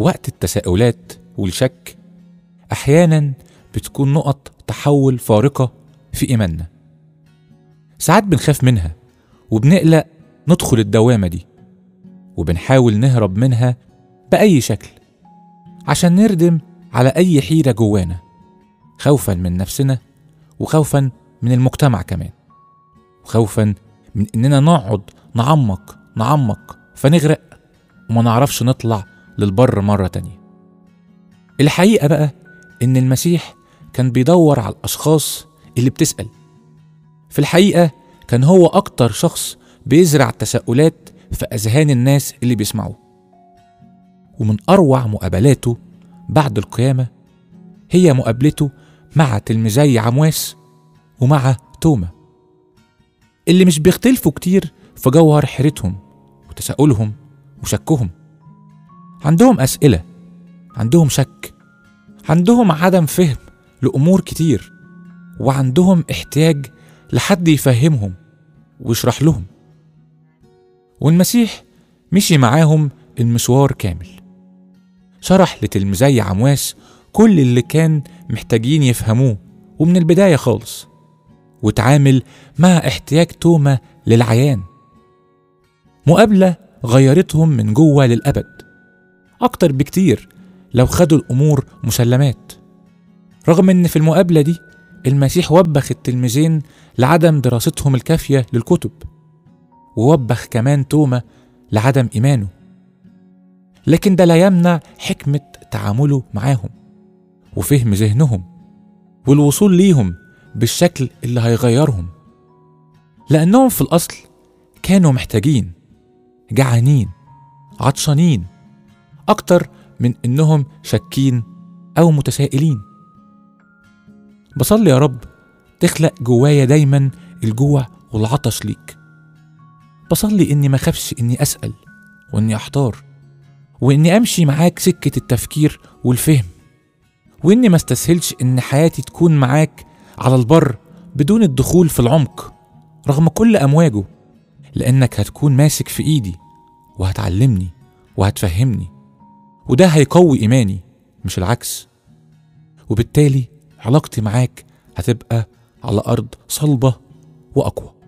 وقت التساؤلات والشك أحيانا بتكون نقط تحول فارقة في إيماننا ساعات بنخاف منها وبنقلق ندخل الدوامة دي وبنحاول نهرب منها بأي شكل عشان نردم على أي حيرة جوانا خوفا من نفسنا وخوفا من المجتمع كمان وخوفا من إننا نقعد نعمق نعمق فنغرق وما نعرفش نطلع للبر مرة تانية الحقيقة بقى إن المسيح كان بيدور على الأشخاص اللي بتسأل في الحقيقة كان هو أكتر شخص بيزرع تساؤلات في أذهان الناس اللي بيسمعوه ومن أروع مقابلاته بعد القيامة هي مقابلته مع تلميذي عمواس ومع توما اللي مش بيختلفوا كتير في جوهر حيرتهم وتساؤلهم وشكهم عندهم أسئلة عندهم شك عندهم عدم فهم لأمور كتير وعندهم احتياج لحد يفهمهم ويشرح لهم والمسيح مشي معاهم المشوار كامل شرح لتلميذي عمواس كل اللي كان محتاجين يفهموه ومن البداية خالص وتعامل مع احتياج توما للعيان مقابلة غيرتهم من جوه للأبد أكتر بكتير لو خدوا الأمور مسلمات رغم إن في المقابلة دي المسيح وبخ التلميذين لعدم دراستهم الكافية للكتب ووبخ كمان توما لعدم إيمانه لكن ده لا يمنع حكمة تعامله معاهم وفهم ذهنهم والوصول ليهم بالشكل اللي هيغيرهم لأنهم في الأصل كانوا محتاجين جعانين عطشانين أكتر من إنهم شاكين أو متسائلين بصلي يا رب تخلق جوايا دايما الجوع والعطش ليك بصلي إني ما خافش إني أسأل وإني أحتار وإني أمشي معاك سكة التفكير والفهم وإني ما استسهلش إن حياتي تكون معاك على البر بدون الدخول في العمق رغم كل أمواجه لأنك هتكون ماسك في إيدي وهتعلمني وهتفهمني وده هيقوي إيماني مش العكس وبالتالي علاقتي معاك هتبقى على أرض صلبة وأقوى